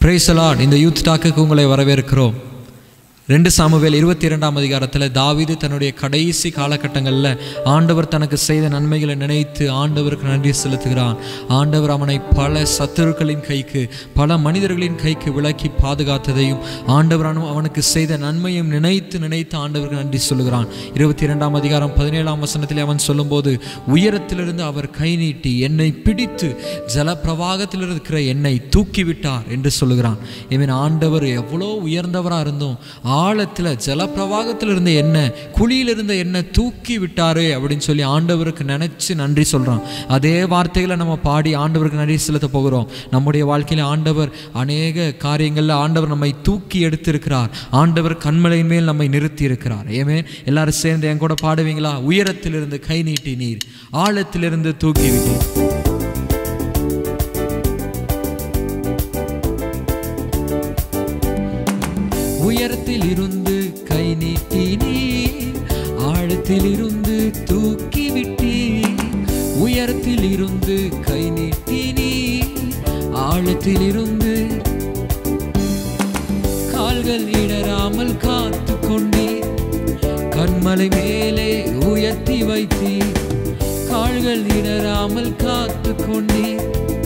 பிரேசலாட் இந்த யூத் டாக்குக்கு உங்களை வரவேற்கிறோம் ரெண்டு சாமுவேல் இருபத்தி இரண்டாம் அதிகாரத்தில் தாவீது தன்னுடைய கடைசி காலகட்டங்களில் ஆண்டவர் தனக்கு செய்த நன்மைகளை நினைத்து ஆண்டவருக்கு நன்றி செலுத்துகிறான் ஆண்டவர் அவனை பல சத்துருக்களின் கைக்கு பல மனிதர்களின் கைக்கு விலக்கி பாதுகாத்ததையும் ஆண்டவர் அவனு- அவனுக்கு செய்த நன்மையும் நினைத்து நினைத்து ஆண்டவருக்கு நன்றி சொல்லுகிறான் இருபத்தி இரண்டாம் அதிகாரம் பதினேழாம் வசனத்தில் அவன் சொல்லும்போது உயரத்திலிருந்து அவர் கை நீட்டி என்னை பிடித்து ஜலப்பிரவாகத்தில் இருக்கிற என்னை தூக்கிவிட்டார் என்று சொல்லுகிறான் இவன் ஆண்டவர் எவ்வளோ உயர்ந்தவராக இருந்தோம் ஆழத்தில் ஜலப்பிரவாகத்தில் இருந்த எண்ணெய் குழியில் இருந்த எண்ணெய் தூக்கி விட்டாரு அப்படின்னு சொல்லி ஆண்டவருக்கு நினச்சி நன்றி சொல்கிறான் அதே வார்த்தைகளை நம்ம பாடி ஆண்டவருக்கு நன்றி செலுத்த போகிறோம் நம்முடைய வாழ்க்கையில் ஆண்டவர் அநேக காரியங்களில் ஆண்டவர் நம்மை தூக்கி எடுத்திருக்கிறார் ஆண்டவர் கண்மலையின் மேல் நம்மை நிறுத்தி இருக்கிறார் ஏமே எல்லாரும் சேர்ந்து என் கூட பாடுவீங்களா உயரத்திலிருந்து கை நீட்டி நீர் ஆழத்திலிருந்து தூக்கி விட்டீர் உயரத்தில் இருந்து கை நீட்டி நீர் ஆழத்தில் இருந்து தூக்கி விட்டீர் உயரத்தில் இருந்து கை நீட்டி நீர் ஆழத்தில் இருந்து கால்கள் இடராமல் காத்து கொண்டீர் கண்மலை மேலே உயர்த்தி வைத்தீர் கால்கள் இடராமல் காத்து கொண்டீர்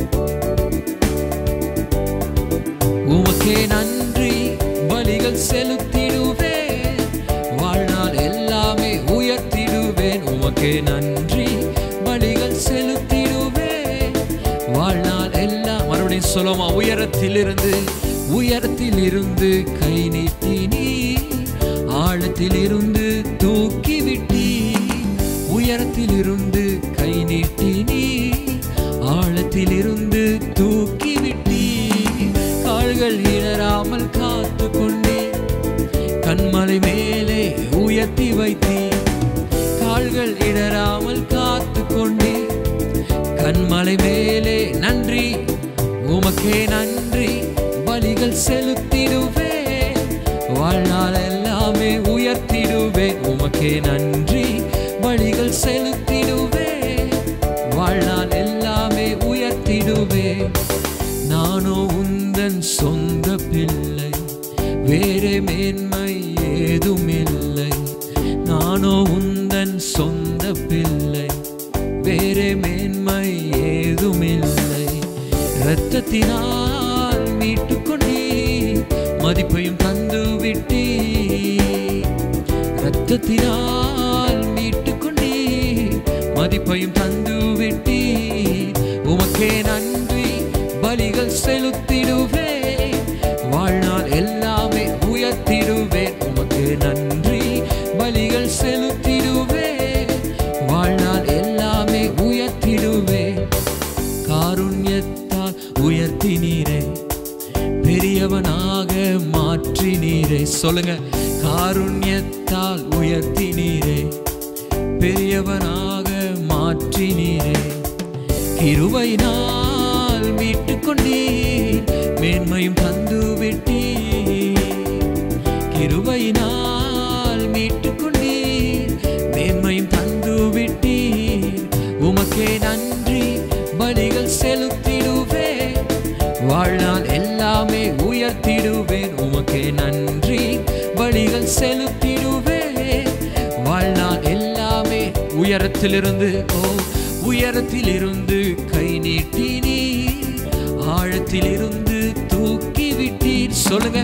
உமக்கே நன்றி பலிகள் செலுத்திடுவேன் வாழ்நாள் எல்லாமே உயர்த்திடுவேன் உமக்கே நன்றி பலிகள் செலுத்திடுவேன் வாழ்நாள் எல்லாம் மறுபடியும் சொல்லுமா உயரத்திலிருந்து உயரத்தில் இருந்து கை நீட்டி நீ ஆழத்தில் இருந்து தூக்கி விட்டி உயரத்தில் இருந்து கை நீட்டி நீ ஆழத்தில் இருந்து தூக்கி விட்டி கால்கள் இடராமல் காத்து கொண்டே கண்மலை மேலே உயர்த்தி வைத்தீர் கால்கள் இடராமல் காத்து கொண்டே கண்மலை மேலே நன்றி உமக்கே நன்றி பலிகள் செலுத்திடுவேன் வாழ்நாள் எல்லாமே உயர்த்திடுவேன் உமக்கே நன்றி பலிகள் செலுத்திடுவேன் வாழ்நாள் எல்லாமே உயர்த்திடுவேன் நானோ உந்தன் சொந்த பிள்ளை வேறு மேன்மை ஏதுமில்லை நானோ உந்தன் சொந்த பிள்ளை வேறு மேன்மை ஏதுமில்லை இரத்தத்தினால் மீட்டுக்கொண்டீ மதிப்பையும் தந்து விட்டீ இரத்தத்தினால் மீட்டுக்கொண்டீ மதிப்பையும் தந்து விட்டீ உமக்கே நன்றி பலிகள் செலுத்திடுவேன் வாழ்நாள் எல்லாமே உயர்த்திடுவேன் உமக்கு நன்றி பலிகள் செலுத்திடுவேன் வாழ்நாள் எல்லாமே உயர்த்திடுவேன் காருண்யத்தால் உயர்த்தினீரே பெரியவனாக மாற்றினீரே சொல்லுங்க காருண்யத்தால் உயர்த்தினீரே பெரியவனாக மாற்றினீரே கிருபையினால் மீட்டுக் கொண்டீர் மேன்மையும் தந்து விட்டீர் கிருபையினால் மீட்டுக் கொண்டீர் மேன்மையும் தந்து விட்டீர் உமக்கே நன்றி பலிகள் செலுத்திடுவேன் வாழ்நாள் எல்லாமே உயர்த்திடுவேன் உமக்கே நன்றி பலிகள் செலுத்திடுவேன் வாழ்நாள் எல்லாமே உயரத்திலிருந்து ஓ உயரத்திலிருந்து கை நீட்டி நீர் ஆழத்திலிருந்து தூக்கி விட்டீர் சொல்லுங்க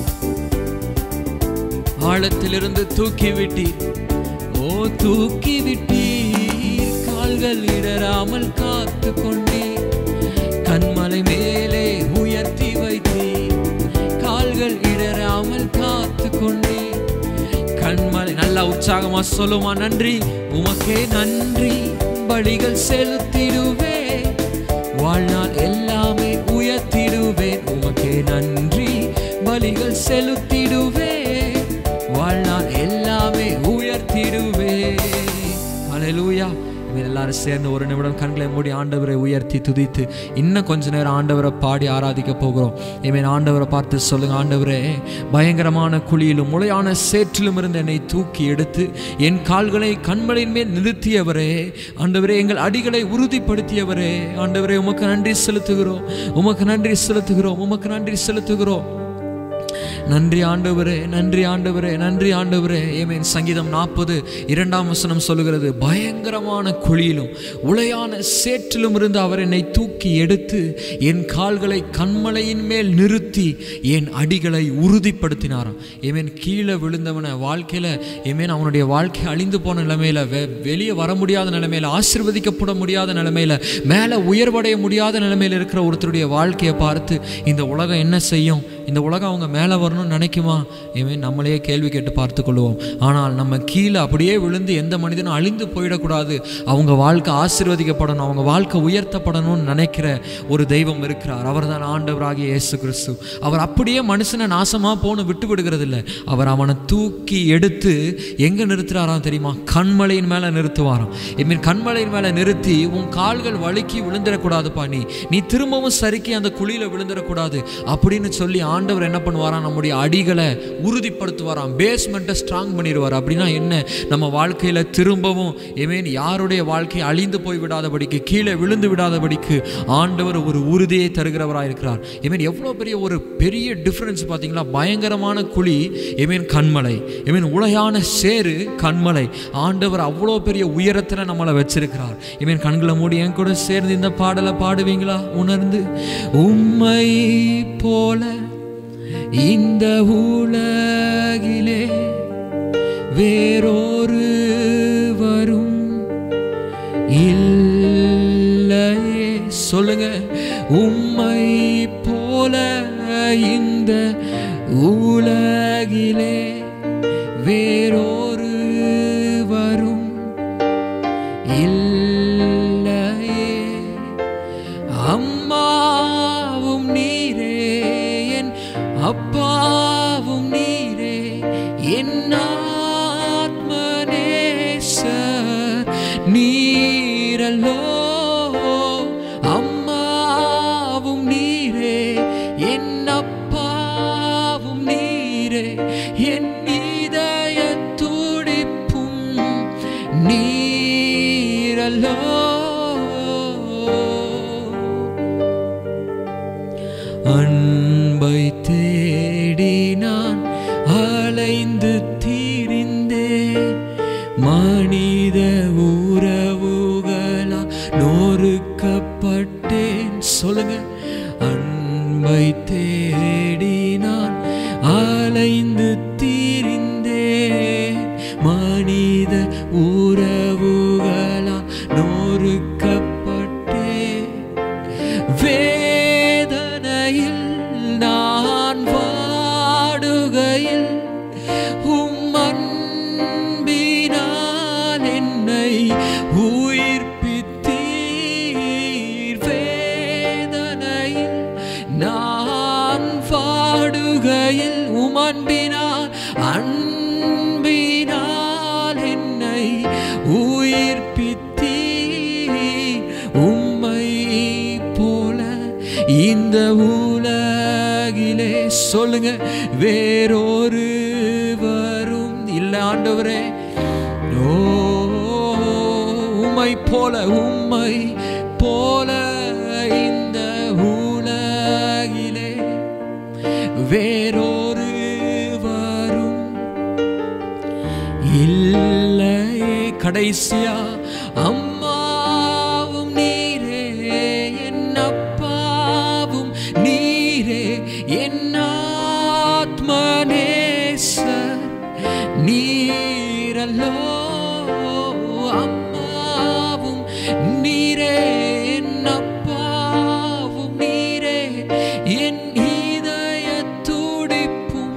ஆழத்திலிருந்து தூக்கி விட்டீர் ஓ தூக்கி விட்டீர் கால்கள் இடராமல் காத்து கொண்டீர் கண்மலை மேலே உயர்த்தி வைத்தீர் கால்கள் இடராமல் காத்து கொண்டீர் கண்மலை நல்லா உற்சாகமா சொல்லுமா நன்றி உமக்கே நன்றி பலிகள் செலுத்திடுவே வாழ்நாள் எல்லாமே உயர்த்திடுவேன் உமக்கே நன்றி பலிகள் செலுத்திடுவே வாழ்நாள் எல்லாமே உயர்த்திடுவே ஹalleluya இவன் எல்லாரும் சேர்ந்து ஒரு நிமிடம் கண்களை மூடி ஆண்டவரை உயர்த்தி துதித்து இன்னும் கொஞ்ச நேரம் ஆண்டவரை பாடி ஆராதிக்க போகிறோம் இவன் ஆண்டவரை பார்த்து சொல்லுங்க ஆண்டவரே பயங்கரமான குழியிலும் முளையான சேற்றிலும் இருந்து என்னை தூக்கி எடுத்து என் கால்களை கண்மலையின் மேல் நிறுத்தியவரே ஆண்டவரே எங்கள் அடிகளை உறுதிப்படுத்தியவரே ஆண்டவரே உமக்கு நன்றி செலுத்துகிறோம் உமக்கு நன்றி செலுத்துகிறோம் உமக்கு நன்றி செலுத்துகிறோம் நன்றி ஆண்டவரே நன்றி ஆண்டவரே நன்றி ஆண்டவரே ஏமேன் சங்கீதம் நாற்பது இரண்டாம் வசனம் சொல்லுகிறது பயங்கரமான குழியிலும் உளையான சேற்றிலும் இருந்து அவர் என்னை தூக்கி எடுத்து என் கால்களை கண்மலையின் மேல் நிறுத்தி என் அடிகளை உறுதிப்படுத்தினாராம் ஏமேன் கீழே விழுந்தவனை வாழ்க்கையில் ஏமேன் அவனுடைய வாழ்க்கை அழிந்து போன நிலைமையில வெ வெளியே வர முடியாத நிலைமையில ஆசிர்வதிக்கப்பட முடியாத நிலைமையில மேலே உயர்வடைய முடியாத நிலைமையில இருக்கிற ஒருத்தருடைய வாழ்க்கையை பார்த்து இந்த உலகம் என்ன செய்யும் இந்த உலகம் அவங்க மேலே வரணும்னு நினைக்குமா இவன் நம்மளையே கேள்வி கேட்டு பார்த்து கொள்வோம் ஆனால் நம்ம கீழே அப்படியே விழுந்து எந்த மனிதனும் அழிந்து போயிடக்கூடாது அவங்க வாழ்க்கை ஆசீர்வதிக்கப்படணும் அவங்க வாழ்க்கை உயர்த்தப்படணும்னு நினைக்கிற ஒரு தெய்வம் இருக்கிறார் அவர் தான் ஆண்டவராகிய இயேசு கிறிஸ்து அவர் அப்படியே மனுஷனை நாசமாக போன்னு விட்டு விடுகிறது இல்லை அவர் அவனை தூக்கி எடுத்து எங்கே நிறுத்துறாராம் தெரியுமா கண்மலையின் மேலே நிறுத்துவாராம் இம்மீன் கண்மலையின் மேலே நிறுத்தி உன் கால்கள் வழுக்கி விழுந்துடக்கூடாதுப்பா நீ நீ திரும்பவும் சறுக்கி அந்த குழியில் விழுந்துடக்கூடாது அப்படின்னு சொல்லி ஆண்டவர் என்ன பண்ணுவாராம் நம்முடைய அடிகளை உறுதிப்படுத்துவாராம் பேஸ்மெண்ட்டை ஸ்ட்ராங் பண்ணிடுவார் அப்படின்னா என்ன நம்ம வாழ்க்கையில் திரும்பவும் ஏமேன் யாருடைய வாழ்க்கை அழிந்து போய் விடாதபடிக்கு கீழே விழுந்து விடாதபடிக்கு ஆண்டவர் ஒரு உறுதியை தருகிறவராக இருக்கிறார் ஏமேன் எவ்வளோ பெரிய ஒரு பெரிய டிஃப்ரென்ஸ் பார்த்தீங்களா பயங்கரமான குழி ஏமேன் கண்மலை ஏமேன் உலையான சேரு கண்மலை ஆண்டவர் அவ்வளோ பெரிய உயரத்தில் நம்மளை வச்சிருக்கிறார் ஏமேன் கண்களை மூடி என் கூட சேர்ந்து இந்த பாடலை பாடுவீங்களா உணர்ந்து உம்மை போல இந்த உலகிலே வேறொரு வரும் இல்லையே சொல்லுங்க உம்மை போல இந்த உலகிலே வேறொரு வரும் இல்லையே அம்மாவும் நீரே என் அப்பாவும் நீரே என் ஆத்மநேசர் நீரல்லோ அம்மாவும் நீரே என் அப்பாவும் நீரே என் இதய துடிப்பும் நீரல்லோ அன்பை தேடி நான் அலைந்து தீரிந்தே மனித உறவுகளா நொறுக்கப்பட்டேன் சொல்லுங்க அன்பை தேடி நான் அலைந்து தீரிந்தேன் மனித உறவுகளா நொறுக்கப்பட்டேன் வேதனையில் நான் வாடுகையில் உம் அன்பினால் என்னை உயிர்ப்பித்தீர் வேதனையில் நான் வாடுகையில் உம் அன்பினால் அன்பினால் என்னை உயிர்ப்பித்தீர் உம்மை போல இந்த உலகிலே சொல்லுங்க வேறொரு வரும் இல்லை ஆண்டவரே ஓ உம்மை போல உம்மை போல இந்த உலகிலே வேறொரு வரும் இல்லையே கடைசியா அம்மாவும் நீரே என் அப்பாவும் நீரே என் ஆத்மநேசர் நீரல்லோ அம்மாவும் நீரே என் அப்பாவும் நீரே என் இதய துடிப்பும்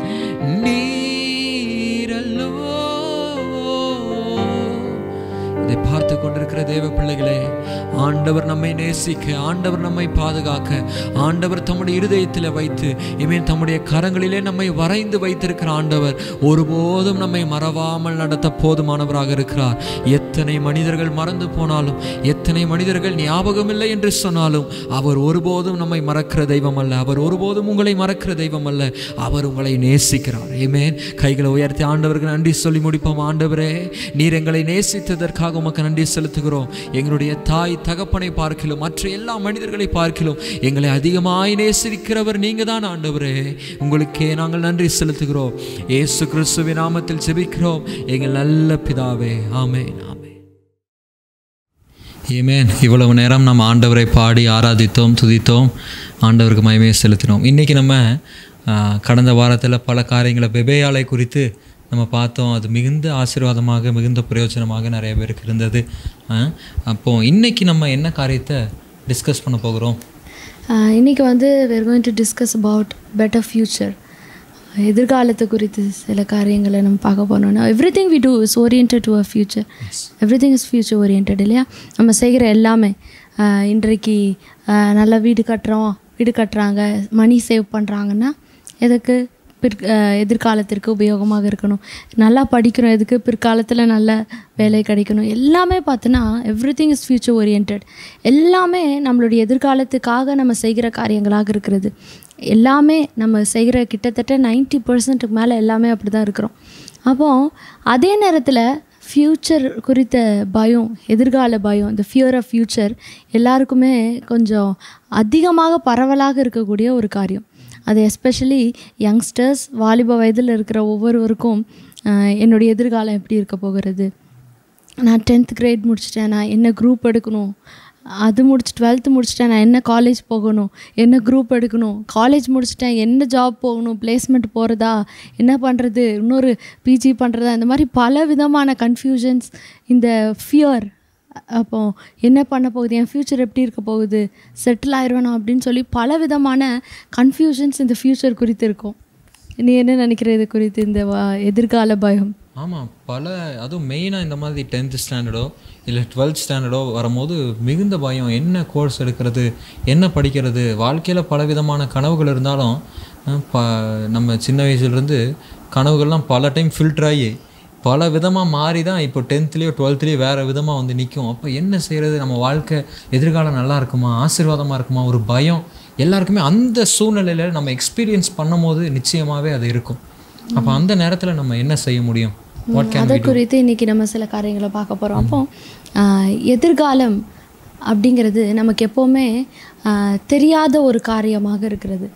நீரல்லோ இதை பார்த்து கொண்டிருக்கிற தேவ பிள்ளைகளே ஆண்டவர் நம்மை நேசிக்க ஆண்டவர் நம்மை பாதுகாக்க ஆண்டவர் தம்முடைய இருதயத்தில் வைத்து இவன் தம்முடைய கரங்களிலே நம்மை வரைந்து வைத்திருக்கிற ஆண்டவர் ஒருபோதும் நம்மை மறவாமல் நடத்த போதுமானவராக இருக்கிறார் எத்தனை மனிதர்கள் மறந்து போனாலும் எத்தனை மனிதர்கள் ஞாபகம் இல்லை என்று சொன்னாலும் அவர் ஒருபோதும் நம்மை மறக்கிற தெய்வம் அல்ல அவர் ஒருபோதும் உங்களை மறக்கிற தெய்வம் அல்ல அவர் உங்களை நேசிக்கிறார் ஏமேன் கைகளை உயர்த்தி ஆண்டவருக்கு நன்றி சொல்லி முடிப்போம் ஆண்டவரே நீர் எங்களை நேசித்ததற்காக உமக்கு நன்றி செலுத்துகிறோம் எங்களுடைய தாய் தகப்பனை பார்க்கிலும் மற்ற எல்லா மனிதர்களை பார்க்கிலும் எங்களை அதிகமாய் நேசிக்கிறவர் நீங்க தான் ஆண்டவரே உங்களுக்கே நாங்கள் நன்றி செலுத்துகிறோம் இயேசு கிறிஸ்துவின் நாமத்தில் ஜெபிக்கிறோம் எங்கள் நல்ல பிதாவே ஆமென் ஆமென் ஏமேன் இவ்வளவு நேரம் நம்ம ஆண்டவரை பாடி ஆராதித்தோம் துதித்தோம் ஆண்டவருக்கு மயமே செலுத்தினோம் இன்றைக்கி நம்ம ஆ, கடந்த வாரத்தில் பல காரியங்களை பெபேயாலை குறித்து நம்ம பார்த்தோம் அது மிகுந்த ஆசீர்வாதமாக மிகுந்த பிரயோஜனமாக நிறைய பேருக்கு இருந்தது ஆ, அப்போ இன்னைக்கு நம்ம என்ன காரியத்தை டிஸ்கஸ் பண்ண போகிறோம் ஆஹ் இன்னைக்கு வந்து we're going to discuss about better future எதிர்காலத்தை குறித்து சில காரியங்களை நம்ம பார்க்க போனோம்னா everything we do is orient to a future everything is future orient இல்லையா நம்ம செய்கிற எல்லாமே ஆஹ் இன்றைக்கு ஆஹ் நல்ல வீடு கட்டுறோம் வீடு கட்டுறாங்க மணி சேவ் பண்ணுறாங்கன்னா எதுக்கு பிற் ஆஹ் எதிர்காலத்திற்கு உபயோகமாக இருக்கணும் நல்லா படிக்கிறோம் எதுக்கு பிற்காலத்தில் நல்ல வேலை கிடைக்கணும் எல்லாமே பார்த்தோன்னா everything is future orient எல்லாமே நம்மளுடைய எதிர்காலத்துக்காக நம்ம செய்கிற காரியங்களாக இருக்கிறது எல்லாமே நம்ம செய்கிற கிட்டத்தட்ட 90% பர்சன்ட்டுக்கு மேலே எல்லாமே அப்படி தான் இருக்கிறோம் அப்போது அதே நேரத்தில் ஃப்யூச்சர் குறித்த பயம் எதிர்கால பயம் இந்த ஃபியர் ஆஃப் ஃப்யூச்சர் எல்லாருக்குமே கொஞ்சம் அதிகமாக பரவலாக இருக்கக்கூடிய ஒரு காரியம் அது எஸ்பெஷலி யங்ஸ்டர்ஸ் வாலிப வயதில் இருக்கிற ஒவ்வொருவருக்கும் ஆஹ், என்னுடைய எதிர்காலம் எப்படி இருக்க போகிறது நான் டென்த் கிரேட் முடிச்சிட்டேன் நான் என்ன குரூப் எடுக்கணும் அது முடிச்சு டுவெல்த்து முடிச்சிட்டேன் நான் என்ன காலேஜ் போகணும் என்ன குரூப் எடுக்கணும் காலேஜ் முடிச்சிட்டேன் என்ன ஜாப் போகணும் பிளேஸ்மெண்ட் போகிறதா என்ன பண்ணுறது இன்னொரு பிஜி பண்ணுறதா இந்த மாதிரி பல விதமான கன்ஃபியூஷன்ஸ் இந்த ஃபியர் அப்போ என்ன பண்ண போகுது என் ஃப்யூச்சர் எப்படி இருக்க போகுது செட்டில் ஆயிடுவேணும் அப்படின்னு சொல்லி பல விதமான கன்ஃபியூஷன்ஸ் இந்த ஃப்யூச்சர் குறித்து இருக்கும் நீ என்ன நினைக்கிற இது குறித்து இந்த வா- எதிர்கால பயம் ஆமாம் பல அதுவும் மெயினாக இந்த மாதிரி டென்த்து ஸ்டாண்டர்டோ இல்லை டுவெல்த் ஸ்டாண்டர்டோ வரும்போது மிகுந்த பயம் என்ன கோர்ஸ் எடுக்கிறது என்ன படிக்கிறது வாழ்க்கையில் பல விதமான கனவுகள் இருந்தாலும் அஹ், ப நம்ம சின்ன வயசுலேருந்து கனவுகள்லாம் பல டைம் ஃபில்டர் ஆகி பல விதமாக மாறி தான் இப்போ டென்த்லேயோ டுவெல்த்லேயோ வேறு விதமாக வந்து நிற்கும் அப்போ என்ன செய்கிறது நம்ம வாழ்க்கை எதிர்காலம் நல்லா இருக்குமா ஆசீர்வாதமாக இருக்குமா ஒரு பயம் எல்லாருக்குமே அந்த சூழ்நிலையில் நம்ம எக்ஸ்பீரியன்ஸ் பண்ணும்போது நிச்சயமாகவே அது இருக்கும் அப்போ அந்த நேரத்தில் நம்ம என்ன செய்ய முடியும் வாட் கேன் அதை குறித்து இன்னைக்கு நம்ம சில காரியங்களை பார்க்க போகிறோம் அப்போ ஆஹ், எதிர்காலம் அப்படிங்கிறது நமக்கு எப்போவுமே ஆஹ், தெரியாத ஒரு காரியமாக இருக்கிறது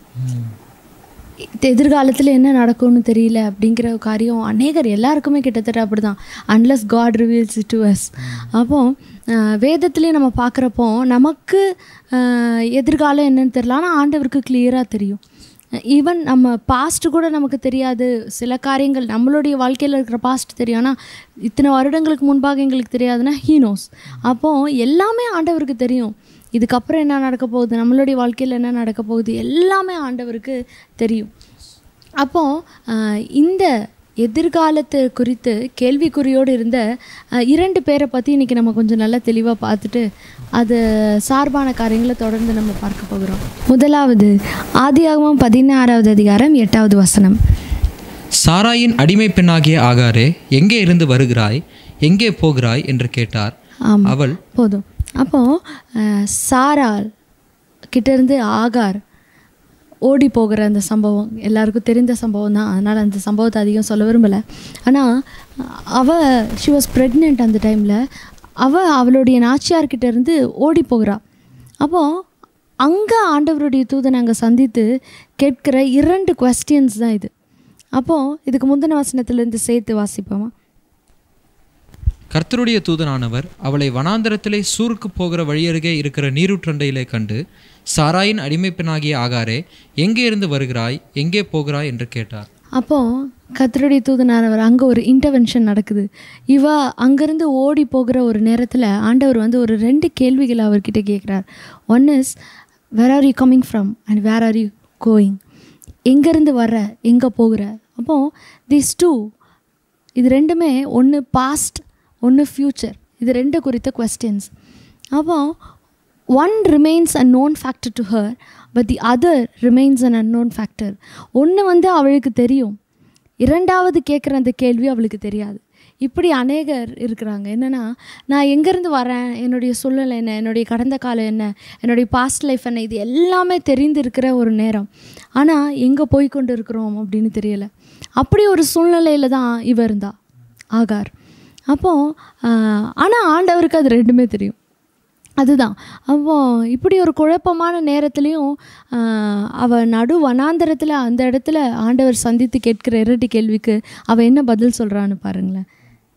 எதிர்காலத்தில் என்ன நடக்கும்னு தெரியல அப்படிங்கிற ஒரு காரியம் அநேகர் எல்லாருக்குமே கிட்டத்தட்ட அப்படி தான் unless God reveals to us அப்போ ஆஹ், வேதத்திலேயே நம்ம பார்க்குறப்போ நமக்கு ஆஹ், எதிர்காலம் என்னன்னு தெரியல ஆனால் ஆண்டவருக்கு கிளியராக தெரியும் ஈவன் நம்ம பாஸ்ட் கூட நமக்கு தெரியாது சில காரியங்கள் நம்மளுடைய வாழ்க்கையில் இருக்கிற பாஸ்ட் தெரியும் ஆனால் இத்தனை வருடங்களுக்கு முன்பாக எங்களுக்கு தெரியாதுன்னா ஹீனோஸ் அப்போது எல்லாமே ஆண்டவருக்கு தெரியும் இதுக்கப்புறம் என்ன நடக்க போகுது நம்மளுடைய வாழ்க்கையில் என்ன நடக்க போகுது எல்லாமே ஆண்டவருக்கு தெரியும் அப்போது இந்த எதிர்காலத்தை குறித்து கேள்விக்குறியோடு இருந்த அஹ், இரண்டு பேரை பற்றி இன்றைக்கி நம்ம கொஞ்சம் நல்லா தெளிவாக பார்த்துட்டு அது சார்பான காரியங்களை தொடர்ந்து நம்ம பார்க்க போகிறோம் முதலாவது ஆதியாகமம் பதினாறாவது அதிகாரம் எட்டாவது வசனம் சாராயின் அடிமை பெண்ணாகிய ஆகாரே எங்கே இருந்து வருகிறாய் எங்கே போகிறாய் என்று கேட்டார் ஆமாம் அவள் போதும் அப்போது சாரால் கிட்டேருந்து ஆகார் ஓடி போகிற அந்த சம்பவம் எல்லாருக்கும் தெரிந்த சம்பவம் தான் அதனால் அந்த சம்பவத்தை அதிகம் சொல்ல விரும்பலை ஆனால் அவள் ஷி வாஸ் ப்ரெக்னென்ட் அந்த டைமில் அவள் அவளுடைய நாச்சியார்கிட்ட இருந்து ஓடி போகிறா அப்போது அங்கே ஆண்டவருடைய தூதனை அங்கே சந்தித்து கேட்கிற இரண்டு கொஸ்டின்ஸ் தான் இது அப்போது இதுக்கு முந்தின வசனத்துலேருந்து சேர்த்து வாசிப்போமா கர்த்தருடைய தூதனானவர் அவளை வனாந்தரத்திலே சூருக்கு போகிற வழியருகே இருக்கிற நீரூற்றண்டையிலே கண்டு சாராயின் அடிமை பெண்ணாகிய ஆகாரே எங்கே இருந்து வருகிறாய் எங்கே போகிறாய் என்று கேட்டார் அப்போது கத்தருடைய தூதனானவர் அங்கே ஒரு இன்டர்வென்ஷன் நடக்குது இவ அங்கேருந்து ஓடி போகிற ஒரு நேரத்தில் ஆண்டவர் வந்து ஒரு ரெண்டு கேள்விகளை அவர்கிட்ட கேட்குறார் one is where are you coming from and where are you going எங்கேருந்து வர்ற எங்கே போகிற அப்போது திஸ் டூ இது ரெண்டுமே ஒன்று பாஸ்ட் ஒன்று ஃப்யூச்சர் இது ரெண்டு குறித்த கொஸ்டின்ஸ் அப்போ one remains a known factor to her but the other remains an unknown factor ஒன்று வந்து அவளுக்கு தெரியும் இரண்டாவது கேட்குற அந்த கேள்வி அவளுக்கு தெரியாது இப்படி அநேகர் இருக்கிறாங்க என்னென்னா நான் எங்கேருந்து வரேன் என்னுடைய சூழ்நிலை என்ன என்னுடைய கடந்த காலம் என்ன என்னுடைய பாஸ்ட் லைஃப் என்ன இது எல்லாமே தெரிந்து இருக்கிற ஒரு நேரம் ஆனால் எங்கே போய் கொண்டு இருக்கிறோம் அப்படின்னு தெரியல அப்படி ஒரு சூழ்நிலையில் தான் இவ இருந்தா ஆகார் அப்போது ஆனால் ஆண்டவருக்கு அது ரெண்டுமே தெரியும் அதுதான் அப்போ இப்படி ஒரு குழப்பமான நேரத்துலையும் ஆஹ், அவ நடு வனாந்தரத்தில் அந்த இடத்துல ஆண்டவர் சந்தித்து கேட்கிற இரட்டி கேள்விக்கு அவ என்ன பதில் சொல்றான்னு பாருங்களேன்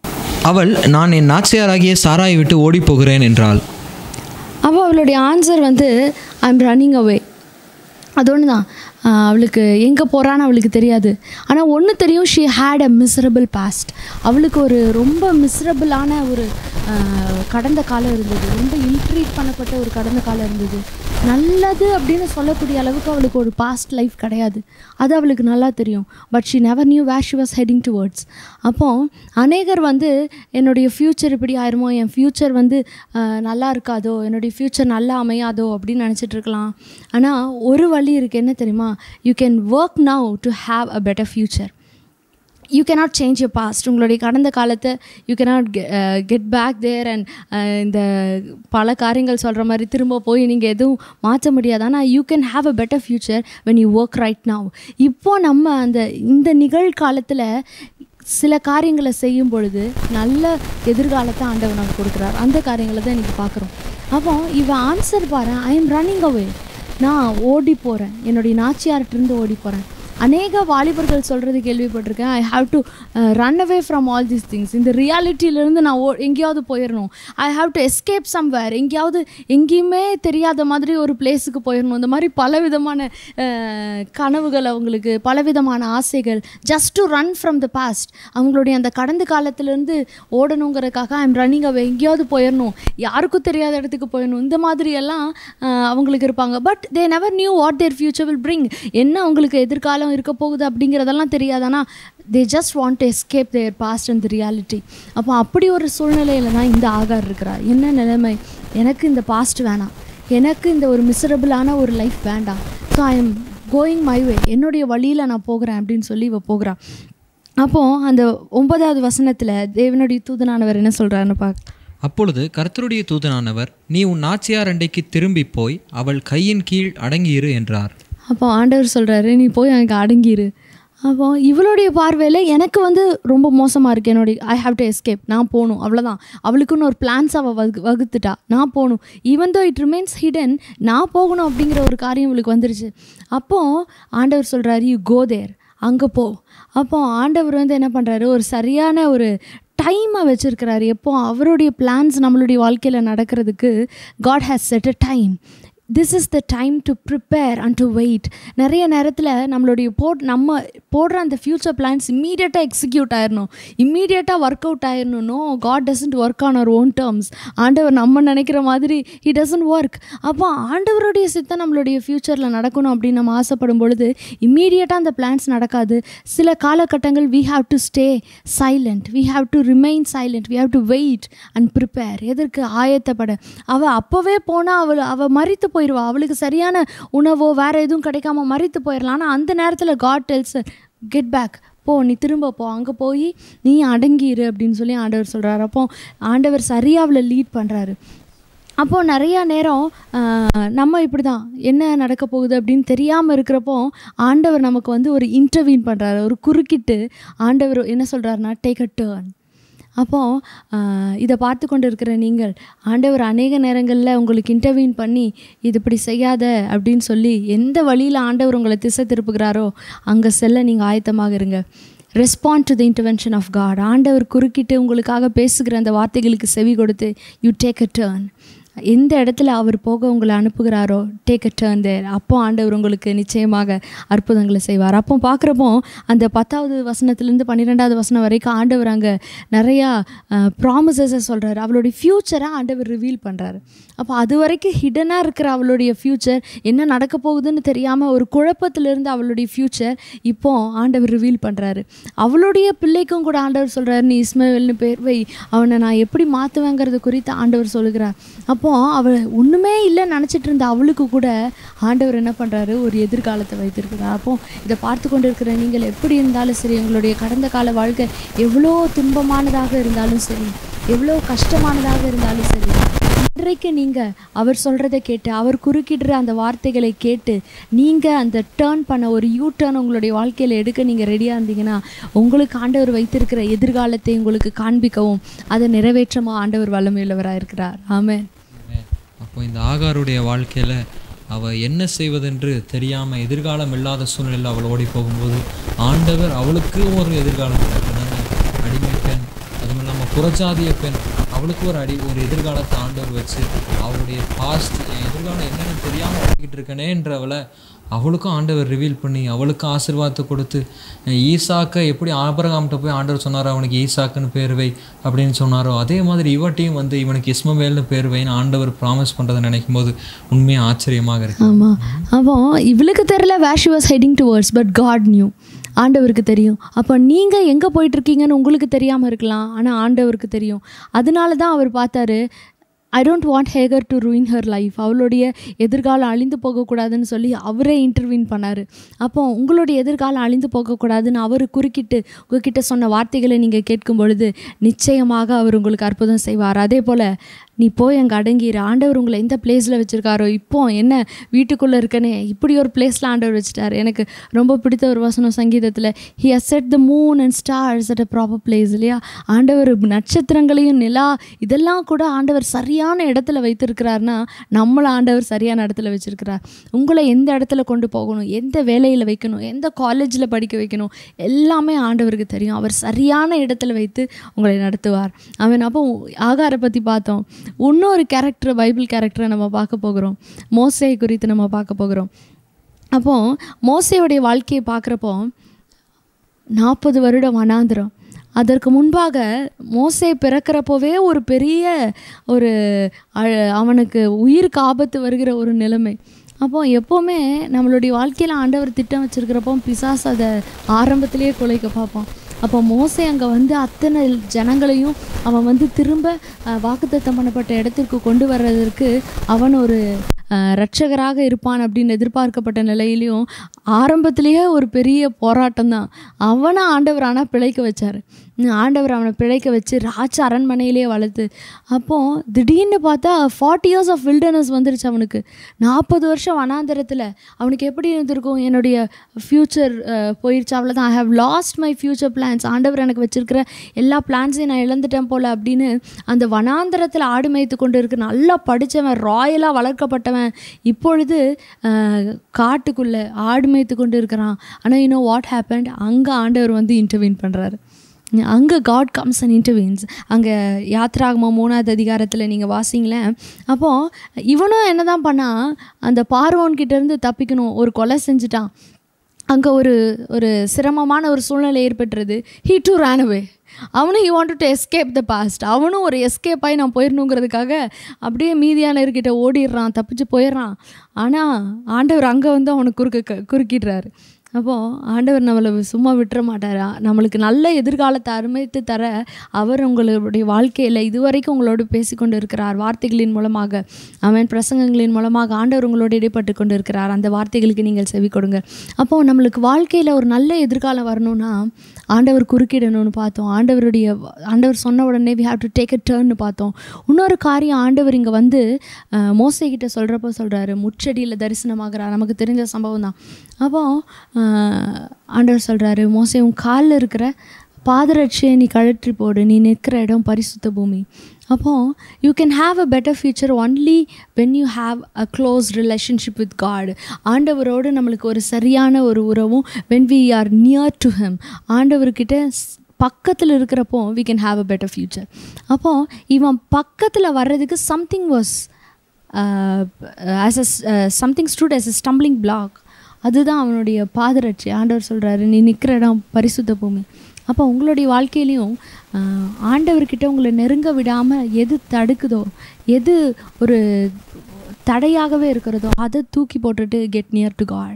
அவள் நான் என் நாச்சியாராகிய சாராயை விட்டு ஓடிப் போகிறேன் என்றாள் அப்போ அவளுடைய ஆன்சர் வந்து ஐ எம் ரன்னிங் அவே அது ஒன்று தான் ஆஹ், அவளுக்கு எங்கே போகிறான்னு அவளுக்கு தெரியாது ஆனால் ஒன்று தெரியும் she had a miserable past அவளுக்கு ஒரு ரொம்ப மிசரபிளான ஒரு ஆஹ், கடந்த காலம் இருந்தது ரொம்ப இல்ட்ரீட் பண்ணப்பட்ட ஒரு கடந்த காலம் இருந்தது நல்லது அப்படின்னு சொல்லக்கூடிய அளவுக்கு அவளுக்கு ஒரு பாஸ்ட் லைஃப் கிடையாது அது அவளுக்கு நல்லா தெரியும் but she never knew where she was heading towards அப்போ அநேகர் வந்து என்னுடைய ஃப்யூச்சர் இப்படி ஆயிருமோ என் ஃப்யூச்சர் வந்து ஆஹ், நல்லா இருக்காதோ என்னுடைய ஃப்யூச்சர் நல்லா அமையாதோ அப்படின்னு நினச்சிட்டு இருக்கலாம் ஆனால் ஒரு வழி இருக்குது என்ன தெரியுமா you can work now to have a better future you cannot change your past உங்களுடைய கடந்த காலத்தை you cannot get back there and இந்த பல காரியங்கள் சொல்கிற மாதிரி திரும்ப போய் நீங்கள் எதுவும் மாற்ற முடியாது ஆனால் you can have a better future when you work right now இப்போ நம்ம அந்த இந்த நிகழ்காலத்தில் சில காரியங்களை செய்யும் பொழுது நல்ல எதிர்காலத்தை ஆண்டவர் நமக்கு கொடுக்குறார் அந்த காரியங்களை தான் இன்றைக்கி பார்க்குறோம் அப்போ இவன் ஆன்சர் பாரு ஐ எம் ரன்னிங் அவே நான் ஓடி போகிறேன் என்னுடைய நாச்சியார்கிட்டருந்து ஓடி போகிறேன் அநேக வாலிபர்கள் சொல்கிறது கேள்விப்பட்டிருக்கேன் I have to run away from all these things இந்த ரியாலிட்டியிலேருந்து நான் ஓ எங்கேயாவது போயிடணும் I have to escape somewhere எங்கேயாவது எங்கேயுமே தெரியாத மாதிரி ஒரு பிளேஸுக்கு போயிடணும் இந்த மாதிரி பலவிதமான அஹ், கனவுகள் அவங்களுக்கு பலவிதமான ஆசைகள் just to run from the past அவங்களுடைய அந்த கடந்த காலத்திலேருந்து ஓடணுங்கிறதுக்காக ஐம் ரன்னிங் அவே எங்கேயாவது போயிடணும் யாருக்கும் தெரியாத இடத்துக்கு போயிடணும் இந்த மாதிரி எல்லாம் அஹ், அவங்களுக்கு இருப்பாங்க but they never knew what their future will bring என்ன அவங்களுக்கு எதிர்காலம் இருக்க போகுது அப்படிங்கிறதெல்லாம் தெரியாது ஆனால் they just want to escape their past and reality அப்போ அப்படி ஒரு சூழ்நிலையில் தான் இந்த ஆகார் இருக்கிறார் என்ன நிலைமை எனக்கு இந்த பாஸ்ட் வேணாம் எனக்கு இந்த ஒரு மிசரபிளான ஒரு லைஃப் வேண்டாம் so I am going my way என்னுடைய வழியில் நான் போகிறேன் அப்படின்னு சொல்லி இவ போகிறான் அப்போது அந்த ஒன்பதாவது வசனத்தில் தேவனுடைய தூதனானவர் என்ன சொல்கிறாருன்னு பார்க்க அப்பொழுது கர்த்தருடைய தூதனானவர் நீ உன் நாச்சியார் அண்டைக்கு திரும்பி போய் அவள் கையின் கீழ் அடங்கியிரு என்றார் அப்போ ஆண்டவர் சொல்கிறாரு நீ போய் அங்கே அடங்கிரு அப்போ இவளுடைய பார்வையில் எனக்கு வந்து ரொம்ப மோசமாக இருக்குது என்னுடைய ஐ ஹாவ் டு எஸ்கேப் நான் போகணும் அவ்வளோதான் அவளுக்குன்னு ஒரு பிளான்ஸ் அவள் வகு வகுத்துட்டா நான் போகணும் even though it remains hidden நான் போகணும் அப்படிங்கிற ஒரு காரியம் இவளுக்கு வந்துருச்சு அப்போது ஆண்டவர் சொல்கிறாரு யூ கோ தேர் அங்கே போ அப்போ ஆண்டவர் வந்து என்ன பண்ணுறாரு ஒரு சரியான ஒரு டைமை வச்சுருக்கிறாரு எப்போ அவருடைய பிளான்ஸ் நம்மளுடைய வாழ்க்கையில் நடக்கிறதுக்கு God has set a time this is the time to prepare and to wait நிறைய நேரத்தில் நம்மளுடைய போட் நம்ம போடுற அந்த ஃப்யூச்சர் பிளான்ஸ் இம்மீடியட்டாக எக்ஸிக்யூட் ஆயிடணும் இம்மீடியட்டாக ஒர்க் அவுட் ஆயிடணும் no God doesn't work on our own terms ஆண்டவர் நம்ம நினைக்கிற மாதிரி ஹி டசன்ட் ஒர்க் அப்போ ஆண்டவருடைய சித்தம் நம்மளுடைய ஃப்யூச்சரில் நடக்கணும் அப்படின்னு நம்ம ஆசைப்படும் பொழுது இம்மீடியட்டாக அந்த பிளான்ஸ் நடக்காது சில காலகட்டங்கள் we have to stay silent we have to remain silent we have to wait and prepare எதற்கு ஆயத்தப்பட அவள் அப்போவே போனால் அவள் அவள் மறித்து போயிடுவா அவளுக்கு சரியான உணவோ வேறு எதுவும் கிடைக்காம மறித்து போயிடலாம் ஆனால் அந்த நேரத்தில் காட் டெல்ஸ் கெட் பேக் போ நீ திரும்ப போ அங்கே போய் நீ அடங்கிரு அப்படின்னு சொல்லி ஆண்டவர் சொல்கிறாரு அப்போ ஆண்டவர் சரியாக அவளை லீட் பண்ணுறாரு அப்போது நிறையா நேரம் ஆஹ், நம்ம இப்படி தான் என்ன நடக்க போகுது அப்படின்னு தெரியாமல் இருக்கிறப்போ ஆண்டவர் நமக்கு வந்து ஒரு இன்டர்வீன் பண்ணுறாரு ஒரு குறுக்கிட்டு ஆண்டவர் என்ன சொல்கிறாருன்னா டேக் அ டேர்ன் அப்போது இதை பார்த்து கொண்டு இருக்கிற நீங்கள் ஆண்டவர் அநேக நேரங்களில் உங்களுக்கு இன்டர்வீன் பண்ணி இது இப்படி செய்யாத அப்படின்னு சொல்லி எந்த வழியில் ஆண்டவர் உங்களை திசை திருப்புகிறாரோ அங்கே செல்ல நீங்கள் ஆயத்தமாக இருங்க respond to the intervention of God ஆண்டவர் குறுக்கிட்டு உங்களுக்காக பேசுகிற அந்த வார்த்தைகளுக்கு செவி கொடுத்து யூ டேக் அ டேர்ன் எந்த இடத்துல அவர் போக உங்களை அனுப்புகிறாரோ டேக் அ டேர்ன் தேர் அப்போ ஆண்டவர் உங்களுக்கு நிச்சயமாக அற்புதங்களை செய்வார் அப்போ பார்க்குறப்போ அந்த பத்தாவது வசனத்துலேருந்து பன்னிரெண்டாவது வசனம் வரைக்கும் ஆண்டவர் அங்கே நிறையா ப்ராமிசஸை சொல்கிறாரு அவளுடைய ஃப்யூச்சரை ஆண்டவர் ரிவீல் பண்ணுறாரு அப்போ அது வரைக்கும் ஹிடனாக இருக்கிற அவளுடைய ஃப்யூச்சர் என்ன நடக்க போகுதுன்னு தெரியாமல் ஒரு குழப்பத்திலிருந்து அவளுடைய ஃப்யூச்சர் இப்போ ஆண்டவர் ரிவீல் பண்ணுறாரு அவளுடைய பிள்ளைக்கும் கூட ஆண்டவர் சொல்கிறாரு நீ இஸ்மவேல்னு பேர் வை அவனை நான் எப்படி மாற்றுவேங்கிறது குறித்து ஆண்டவர் சொல்லுகிறார் அப்போ அப்போ அவள் ஒன்றுமே இல்லைன்னு நினச்சிட்டு இருந்த அவளுக்கு கூட ஆண்டவர் என்ன பண்ணுறாரு ஒரு எதிர்காலத்தை வைத்திருக்கிறார் அப்போ இதை பார்த்து கொண்டு இருக்கிற நீங்கள் எப்படி இருந்தாலும் சரி உங்களுடைய கடந்த கால வாழ்க்கை எவ்வளோ துன்பமானதாக இருந்தாலும் சரி எவ்வளோ கஷ்டமானதாக இருந்தாலும் சரி இன்றைக்கு நீங்கள் அவர் சொல்கிறத கேட்டு அவர் குறுக்கிடுற அந்த வார்த்தைகளை கேட்டு நீங்கள் அந்த டேர்ன் பண்ண ஒரு யூ டேர்ன் உங்களுடைய வாழ்க்கையில் எடுக்க நீங்கள் ரெடியாக இருந்தீங்கன்னா உங்களுக்கு ஆண்டவர் வைத்திருக்கிற எதிர்காலத்தை உங்களுக்கு காண்பிக்கவும் அதை நிறைவேற்றமாக ஆண்டவர் வல்லமையுள்ளவராக இருக்கிறார் ஆமென் அப்போ இந்த ஆகாருடைய வாழ்க்கையில் அவள் என்ன செய்வதென்று தெரியாமல் எதிர்காலம் இல்லாத சூழ்நிலையில் அவள் ஓடி போகும்போது ஆண்டவர் அவளுக்கு ஒரு எதிர்காலம் கொடுத்தாங்க அடிமை பெண் அதுவும் இல்லாமல் புறஜாதிய பெண் அவளுக்கு ஒரு அடி ஒரு எதிர்காலத்தை ஆண்டவர் வச்சு அவளுடைய பாஸ்ட் என் எதிர்காலம் என்னன்னு தெரியாமல் ஓடிக்கிட்டு இருக்கனேன்றவளை அவளுக்கும் ஆண்டவர் ரிவீல் பண்ணி அவளுக்கும் ஆசீர்வாதத்தை கொடுத்து ஈசாக்கை எப்படி ஆபரகாம்கிட்ட போய் ஆண்டவர் சொன்னாரோ அவனுக்கு ஈசாக்குன்னு பேர் வை அப்படின்னு சொன்னாரோ அதே மாதிரி இவட்டையும் வந்து இவனுக்கு இஸ்மவேல்னு பேர் வைன்னு ஆண்டவர் ப்ராமிஸ் பண்ணுறதை நினைக்கும் போது உண்மையாக ஆச்சரியமாக இருக்கு ஆமாம் அப்போ இவளுக்கு தெரியல where she was heading towards but God knew ஆண்டவருக்கு தெரியும் அப்போ நீங்கள் எங்கே போயிட்டுருக்கீங்கன்னு உங்களுக்கு தெரியாமல் இருக்கலாம் ஆனால் ஆண்டவருக்கு தெரியும் அதனால தான் அவர் பார்த்தாரு I don't want Hagar to ruin her life அவளுடைய எதிர்காலம் அழிந்து போகக்கூடாதுன்னு சொல்லி அவரே இன்டர்வீன் பண்ணார் அப்போ உங்களுடைய எதிர்காலம் அழிந்து போகக்கூடாதுன்னு அவர் குறுக்கிட்டு உங்ககிட்ட சொன்ன வார்த்தைகளை நீங்கள் கேட்கும் பொழுது நிச்சயமாக அவர் உங்களுக்கு அற்புதம் செய்வார் அதே போல் நீ போய் அங்கே அடங்கிற ஆண்டவர் உங்களை எந்த பிளேஸில் வச்சுருக்காரோ இப்போ என்ன வீட்டுக்குள்ளே இருக்கனே இப்படி ஒரு பிளேஸில் ஆண்டவர் வச்சுட்டார் எனக்கு ரொம்ப பிடித்த ஒரு வசனம் சங்கீதத்தில் he has set the moon and stars at a proper place இல்லையா ஆண்டவர் நட்சத்திரங்களையும் நிலா இதெல்லாம் கூட ஆண்டவர் சரியான இடத்துல வைத்திருக்கிறார்னா நம்மளை ஆண்டவர் சரியான இடத்துல வச்சிருக்கிறார் உங்களை எந்த இடத்துல கொண்டு போகணும் எந்த வேலையில் வைக்கணும் எந்த காலேஜில் படிக்க வைக்கணும் எல்லாமே ஆண்டவருக்கு தெரியும் அவர் சரியான இடத்துல வைத்து உங்களை நடத்துவார் அவன் அப்போ ஆகாரை பற்றி பார்த்தோம் இன்னொரு கேரக்டர் பைபிள் கேரக்டரை நம்ம பார்க்க போகிறோம் மோசே குறித்து நம்ம பார்க்க போகிறோம் அப்போ மோசையுடைய வாழ்க்கையை பார்க்குறப்போ நாற்பது வருடம் வனாந்திரம் அதற்கு முன்பாக மோசே பிறக்கிறப்போவே ஒரு பெரிய ஒரு அ- அவனுக்கு உயிருக்கு ஆபத்து வருகிற ஒரு நிலைமை அப்போ எப்போவுமே நம்மளுடைய வாழ்க்கையில் ஆண்டவர் திட்டம் வச்சிருக்கிறப்போ பிசாசு அதை ஆரம்பத்திலேயே குலைக்க பார்ப்பான் அப்போ மோசே அங்கே வந்து அத்தனை ஜனங்களையும் அவன் வந்து திரும்ப அஹ், வாக்குத்தத்தம் பண்ணப்பட்ட இடத்திற்கு கொண்டு வர்றதற்கு அவன் ஒரு அஹ், ரட்சகராக இருப்பான் அப்படின்னு எதிர்பார்க்கப்பட்ட நிலையிலையும் ஆரம்பத்திலேயே ஒரு பெரிய போராட்டம் தான் அவனை ஆண்டவர் ஆனால் பிழைக்க வச்சார் ஆண்டவர் அவனை பிழைக்க வச்சு ராஜ அரண்மனையிலேயே வளர்த்து அப்போ திடீர்னு பார்த்தா ஃபார்ட்டி இயர்ஸ் ஆஃப் வில்டர்னஸ் வந்துருச்சு அவனுக்கு நாற்பது வருஷம் வனாந்தரத்தில் அவனுக்கு எப்படி இருந்திருக்கும் என்னுடைய ஃப்யூச்சர் போயிடுச்சு அவ்வளோதான் I have lost my future plans ஆண்டவர் எனக்கு வச்சிருக்கிற எல்லா பிளான்ஸையும் நான் இழந்துட்டேன் போல் அப்படின்னு அந்த வனாந்தரத்தில் ஆடு மேய்த்து கொண்டு இருக்க நல்லா படித்தவன் ராயலாக வளர்க்கப்பட்டவன் இப்பொழுது அஹ், காட்டுக்குள்ளே ஆடு மேய்த்து கொண்டு இருக்கிறான் ஆனால் இன்னும் வாட் ஹேப்பண்ட் அங்கே ஆண்டவர் வந்து இன்டர்வீன் பண்ணுறாரு அங்கே காட் கம்ஸ் அண்ட் இன்டர்வீன்ஸ் அங்கே யாத்ராகமம் மூணாவது அதிகாரத்தில் நீங்கள் வாசிங்களேன் அப்போது இவனும் என்ன தான் பண்ணால் அந்த பார்வோன் கிட்ட இருந்து தப்பிக்கணும் ஒரு கொலை செஞ்சுட்டான் அங்கே ஒரு ஒரு சிரமமான ஒரு சூழ்நிலை ஏற்பட்டுறது ஹீ டு ரேன் அவே அவனும் he want to escape the past அவனும் ஒரு எஸ்கேப் ஆகி நான் போயிடணுங்கிறதுக்காக அப்படியே மீதியானவர்கிட்ட ஓடிடுறான் தப்பிச்சு போயிடுறான் ஆனால் ஆண்டவர் அங்கே வந்து அவனுக்கு குறுக்க குறுக்கிடுறாரு அப்போது ஆண்டவர் நம்மளை சும்மா விட்டுற மாட்டாரா நம்மளுக்கு நல்ல எதிர்காலத்தை அருமைத்து தர அவர் உங்களுடைய வாழ்க்கையில் இதுவரைக்கும் உங்களோடு பேசிக்கொண்டு இருக்கிறார் வார்த்தைகளின் மூலமாக அவன் பிரசங்கங்களின் மூலமாக ஆண்டவர் உங்களோடு இடைப்பட்டு கொண்டு இருக்கிறார் அந்த வார்த்தைகளுக்கு நீங்கள் செவி கொடுங்க அப்போது நம்மளுக்கு வாழ்க்கையில் ஒரு நல்ல எதிர்காலம் வரணும்னா ஆண்டவர் குறுக்கிடணும்னு பார்த்தோம் ஆண்டவருடைய ஆண்டவர் சொன்ன உடனே we have to take a டேர்ன்னு பார்த்தோம் இன்னொரு காரியம் ஆண்டவர் இங்கே வந்து அஹ், மோசே கிட்ட சொல்கிறப்போ சொல்கிறாரு முச்செடியில் தரிசனமாகிறார் நமக்கு தெரிஞ்ச சம்பவம் தான் அப்போ அஹ், ஆண்டவர் சொல்கிறாரு மோசே உன் காலில் இருக்கிற பாதரட்சியை நீ கழற்றி போடு நீ நிற்கிற இடம் பரிசுத்த பூமி அப்போ you can have a better future only when you have a close relationship with God ஆண்டவரோடு நம்மளுக்கு ஒரு சரியான ஒரு உறவும் when we are near to him ஆண்டவர்கிட்ட ஸ்- பக்கத்தில் இருக்கிறப்போ we can have a better future அப்போ இவன் பக்கத்தில் வர்றதுக்கு something was as a something stood as a stumbling block அதுதான் அவனுடைய பாதரட்சி ஆண்டவர் சொல்கிறாரு நீ நிற்கிற இடம் பரிசுத்த பூமி அப்போ உங்களுடைய வாழ்க்கையிலையும் ஆஹ், ஆண்டவர்கிட்ட உங்களை நெருங்க விடாமல் எது தடுக்குதோ எது ஒரு தடையாகவே இருக்கிறதோ அதை தூக்கி போட்டுட்டு get near to God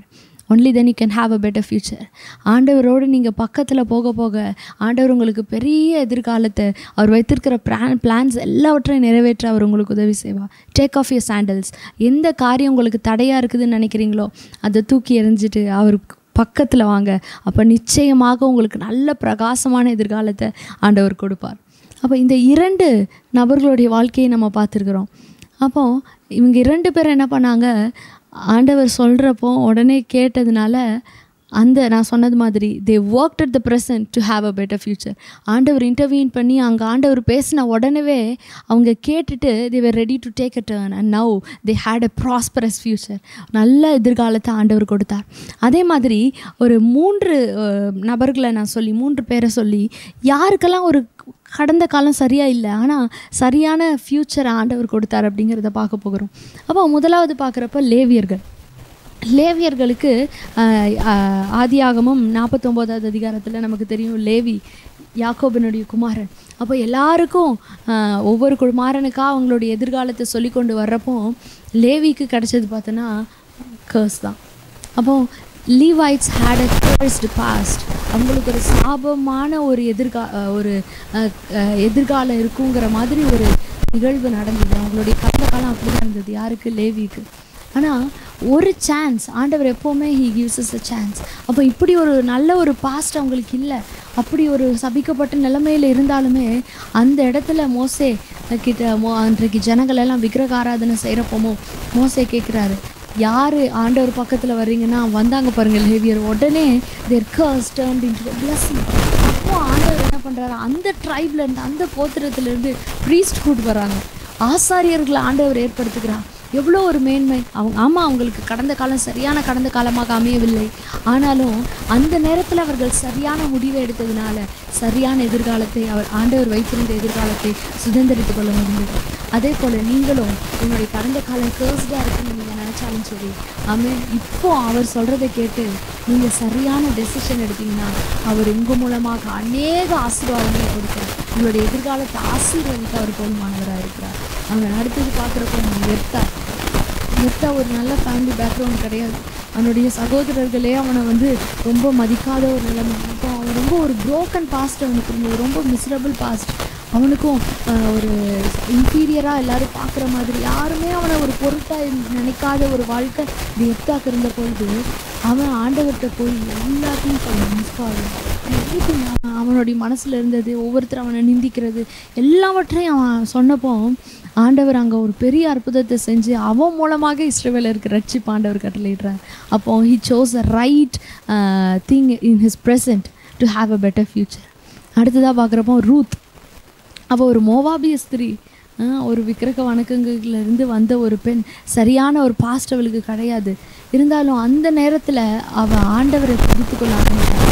only then you can have a better future ஆண்டவரோடு நீங்கள் பக்கத்தில் போக போக ஆண்டவர் உங்களுக்கு பெரிய எதிர்காலத்தை அவர் வைத்திருக்கிற பிளான் பிளான்ஸ் எல்லாவற்றையும் நிறைவேற்ற அவர் உங்களுக்கு உதவி செய்வார் டேக் ஆஃப் யூர் சாண்டல்ஸ் எந்த காரியம் உங்களுக்கு தடையாக இருக்குதுன்னு நினைக்கிறீங்களோ அதை தூக்கி எறிஞ்சிட்டு அவருக்கு பக்கத்தில் வாங்க அப்போ நிச்சயமாக உங்களுக்கு நல்ல பிரகாசமான எதிர்காலத்தை ஆண்டவர் கொடுப்பார் அப்போ இந்த இரண்டு நபர்களுடைய வாழ்க்கையை நம்ம பார்த்துருக்குறோம் அப்போ இவங்க இரண்டு பேரும் என்ன பண்ணாங்க ஆண்டவர் சொல்கிறப்போ உடனே கேட்டதுனால அந்த நான் சொன்னது மாதிரி they work at the present to have a better future ஆண்டவர் இன்டர்வியூன் பண்ணி அங்கே ஆண்டவர் பேசின உடனே அவங்க கேட்டுட்டு they were ready to take a turn and now they had a prosperous future நல்ல எதிர்காலத்தை ஆண்டவர் கொடுத்தார் அதே மாதிரி ஒரு மூன்று அஹ், நபர்களை நான் சொல்லி மூன்று பேரை சொல்லி யாருக்கெல்லாம் ஒரு கடந்த காலம் சரியாக இல்லை ஆனால் சரியான ஃப்யூச்சரை ஆண்டவர் கொடுத்தார் அப்படிங்கிறத பார்க்க போகிறோம் அப்போ முதலாவது பார்க்குறப்ப லேவியர்கள் லேவியர்களுக்கு ஆஹ், ஆஹ், ஆதியாகமம் நாற்பத்தொம்போதாவது அதிகாரத்தில் நமக்கு தெரியும் லேவி யாக்கோபினுடைய குமாரன் அப்போ எல்லாருக்கும் ஆஹ், ஒவ்வொரு குமாரனுக்காக அவங்களுடைய எதிர்காலத்தை சொல்லி கொண்டு வர்றப்போ லேவிக்கு கிடைச்சது பார்த்தோன்னா கர்ஸ் தான் அப்போ லீவைட்ஸ் ஹேட் அ கர்ஸ்டு பாஸ்ட் அவங்களுக்கு ஒரு சாபமான ஒரு எதிர்கா அஹ் ஒரு அஹ், அஹ், எதிர்காலம் இருக்குங்கிற மாதிரி ஒரு நிகழ்வு நடந்தது அவங்களுடைய கடந்த காலம் அப்படி தான் இருந்தது யாருக்கு லேவிக்கு ஆனால் ஒரு சான்ஸ் ஆண்டவர் எப்போவுமே he gives us a chance அப்போ இப்படி ஒரு நல்ல ஒரு பாஸ்ட் அவங்களுக்கு இல்லை அப்படி ஒரு சபிக்கப்பட்ட நிலைமையில் இருந்தாலுமே அந்த இடத்துல மோசே கிட்ட மோ அன்றைக்கு ஜனங்கள் எல்லாம் விக்கிரக ஆராதனை செய்கிறப்போமோ மோசே கேட்குறாரு யார் ஆண்டவர் பக்கத்தில் வர்றீங்கன்னா வந்தாங்க பாருங்க லேவியர் உடனே their curse turned into blessing அப்போ ஆண்டவர் என்ன பண்ணுறாரு அந்த ட்ரைப்ல இருந்து அந்த கோத்திரத்துலேருந்து ப்ரீஸ்ட்ஹுட் வராங்க ஆசாரியர்களை ஆண்டவர் ஏற்படுத்துகிறார் எவ்வளோ ஒரு மேன்மை அவங்க ஆமாம் அவங்களுக்கு கடந்த காலம் சரியான கடந்த காலமாக அமையவில்லை ஆனாலும் அந்த நேரத்தில் அவர்கள் சரியான முடிவை எடுத்ததுனால சரியான எதிர்காலத்தை அவர் ஆண்டவர் வைத்திருந்த எதிர்காலத்தை சுதந்திரித்துக் கொள்ள முடிந்தது அதே போல் நீங்களும் உங்களுடைய கடந்த காலம் கேர்ஸ்டாக இருக்குன்னு நீங்கள் நினச்சாலும் சரி ஆமென் இப்போ அவர் சொல்கிறத கேட்டு நீங்கள் சரியான டெசிஷன் எடுத்தீங்கன்னா அவர் உங்கள் மூலமாக அநேக ஆசீர்வாதங்களை கொடுக்கிறார் உங்களுடைய எதிர்காலத்தை ஆசீர்வதிக்க அவர் போதுமானவராக இருக்கிறார் அவன் அடுத்தது பார்க்குறப்போ நம்ம எர்த்தார் எர்த்தா ஒரு நல்ல ஃபேமிலி பேக்ரவுண்ட் கிடையாது அவனுடைய சகோதரர்களே அவனை வந்து ரொம்ப மதிக்காத ஒரு நிலைமை அப்போ அவன் ரொம்ப ஒரு broken பாஸ்ட் அவனுக்கு இருந்தது ரொம்ப மிசரபிள் பாஸ்ட் அவனுக்கும் ஆஹ், ஒரு இன்ஃபீரியராக எல்லாரும் பார்க்குற மாதிரி யாருமே அவனை ஒரு பொருட்டாக நினைக்காத ஒரு வாழ்க்கை இது எத்தாக்கு இருந்த பொழுது அவன் ஆண்டவர்கிட்ட போய் எல்லாத்தையும் சொல்லுவான் மிஸ்கால் everything அவன் அவனுடைய மனசில் இருந்தது ஒவ்வொருத்தர் அவனை நிந்திக்கிறது எல்லாவற்றையும் அவன் சொன்னப்போ ஆண்டவர் அங்கே ஒரு பெரிய அற்புதத்தை செஞ்சு அவன் மூலமாக இஸ்ரேவேலருக்கு ரட்சிப்பு ஆண்டவர் கட்டளையிடுறார் அப்போ he chose a right thing in his present to have a better future அடுத்ததாக பார்க்குறப்போ ரூத் அவள் ஒரு மோவாபிய ஸ்திரீ ஆ, ஒரு விக்கிரக வணக்கங்கள்ல இருந்து வந்த ஒரு பெண் சரியான ஒரு பாஸ்ட் அவளுக்கு கிடையாது இருந்தாலும் அந்த நேரத்தில் அவள் ஆண்டவரை பிடித்து கொள்ள ஆரம்பித்தாள்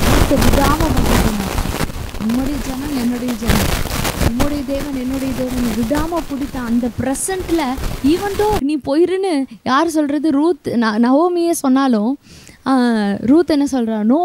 விடாமல் பார்த்துக்கணும் உம்முடைய ஜனம் என்னுடைய ஜனம் உம்முடைய தேவன் என்னுடைய தேவன் விடாம பிடித்த அந்த ப்ரெசண்ட்ல ஈவன் தோ நீ போயிருன்னு யார் சொல்றது ரூத் ந- நவோமியே சொன்னாலும் ஆஹ், ரூத் என்ன சொல்றா நோ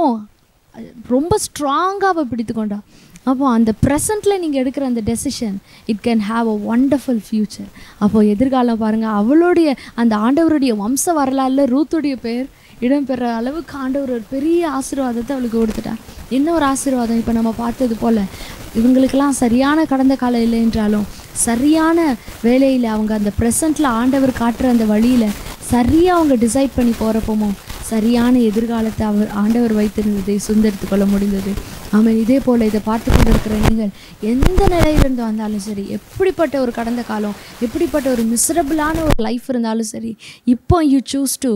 ரொம்ப ஸ்ட்ராங்காக அவள் பிடித்து கொண்டா அப்போ அந்த ப்ரெசண்ட்டில் நீங்கள் எடுக்கிற அந்த decision it can have a wonderful future அப்போது எதிர்காலம் பாருங்கள் அவளுடைய அந்த ஆண்டவருடைய வம்ச வரலாறுல ரூத்துடைய பேர் இடம்பெற அளவுக்கு ஆண்டவர் ஒரு பெரிய ஆசீர்வாதத்தை அவளுக்கு கொடுத்துட்டார் என்ன ஒரு ஆசீர்வாதம் இப்போ நம்ம பார்த்தது போல் இவங்களுக்கெல்லாம் சரியான கடந்த காலம் இல்லை என்றாலும் சரியான வேலையில் அவங்க அந்த ப்ரெசண்ட்டில் ஆண்டவர் காட்டுற அந்த வழியில் சரியாக அவங்க டிசைட் பண்ணி போகிறப்போமோ சரியான எதிர்காலத்தை அவர் ஆண்டவர் வைத்திருந்ததை சுந்தரித்து கொள்ள முடிந்தது ஆமாம் இதே போல் இதை பார்த்து கொண்டிருக்கிற நீங்கள் எந்த நிலையிலிருந்து வந்தாலும் சரி எப்படிப்பட்ட ஒரு கடந்த காலம் எப்படிப்பட்ட ஒரு மிசரபிளான ஒரு லைஃப் இருந்தாலும் சரி இப்போ you choose to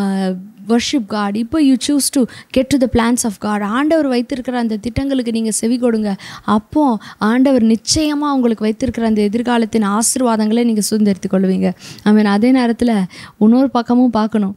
worship God இப்போ you choose to get to the plans of God ஆண்டவர் வைத்திருக்கிற அந்த திட்டங்களுக்கு நீங்கள் செவி கொடுங்க அப்போ ஆண்டவர் நிச்சயமாக உங்களுக்கு வைத்திருக்கிற அந்த எதிர்காலத்தின் ஆசீர்வாதங்களை நீங்கள் சுதந்திரித்துக் கொள்வீங்க ஆமாம் அதே நேரத்தில் இன்னொரு பக்கமும் பார்க்கணும்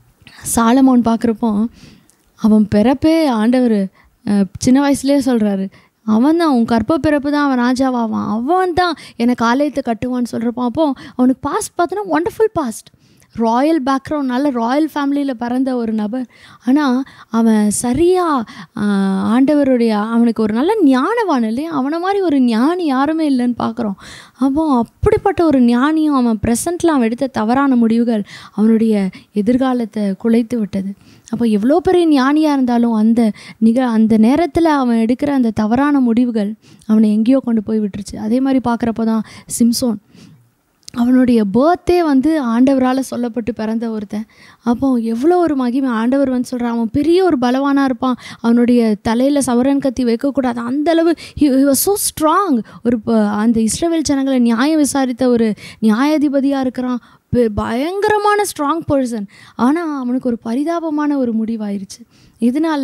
சாலமோன் பார்க்குறப்போ அவன் பிறப்பே ஆண்டவர் அஹ், சின்ன வயசுலேயே சொல்கிறாரு அவன் தான் உன் கற்ப பிறப்பு தான் அவன் ராஜாவாவான் அவன் தான் எனக்கு ஆலயத்தை கட்டுவான்னு சொல்கிறப்போ அப்போ அவனுக்கு பாஸ்ட் பார்த்தோன்னா ஒண்டர்ஃபுல் பாஸ்ட் ராயல் பேக்ரவுண்ட் நல்ல ராயல் ஃபேமிலியில் பிறந்த ஒரு நபர் ஆனால் அவன் சரியாக ஆண்டவருடைய அவனுக்கு ஒரு நல்ல ஞானவான் இல்லையா அவனை மாதிரி ஒரு ஞானி யாருமே இல்லைன்னு பார்க்குறோம் அப்போ அப்படிப்பட்ட ஒரு ஞானியும் அவன் ப்ரெசண்ட்டில் அவன் எடுத்த தவறான முடிவுகள் அவனுடைய எதிர்காலத்தை குலைத்து விட்டது அப்போ எவ்வளோ பெரிய ஞானியாக இருந்தாலும் அந்த நிக அந்த நேரத்தில் அவன் எடுக்கிற அந்த தவறான முடிவுகள் அவனை எங்கேயோ கொண்டு போய் விட்டுருச்சு அதே மாதிரி பார்க்குறப்போ தான் சிம்சோன் அவனுடைய பர்த்டே வந்து ஆண்டவரால் சொல்லப்பட்டு பிறந்த ஒருத்தன் அப்போ எவ்வளோ ஒரு மகிமை ஆண்டவர் வந்து சொல்கிறான் அவன் பெரிய ஒரு பலவானாக இருப்பான் அவனுடைய தலையில் சவரன் கத்தி வைக்கக்கூடாது அந்த அளவு ஸோ ஸ்ட்ராங் ஒரு ப- அந்த இஸ்ரவேல் ஜனங்களை நியாயம் விசாரித்த ஒரு நியாயாதிபதியாக இருக்கிறான் பெ- பயங்கரமான ஸ்ட்ராங் பர்சன் ஆனால் அவனுக்கு ஒரு பரிதாபமான ஒரு முடிவாயிருச்சு இதனால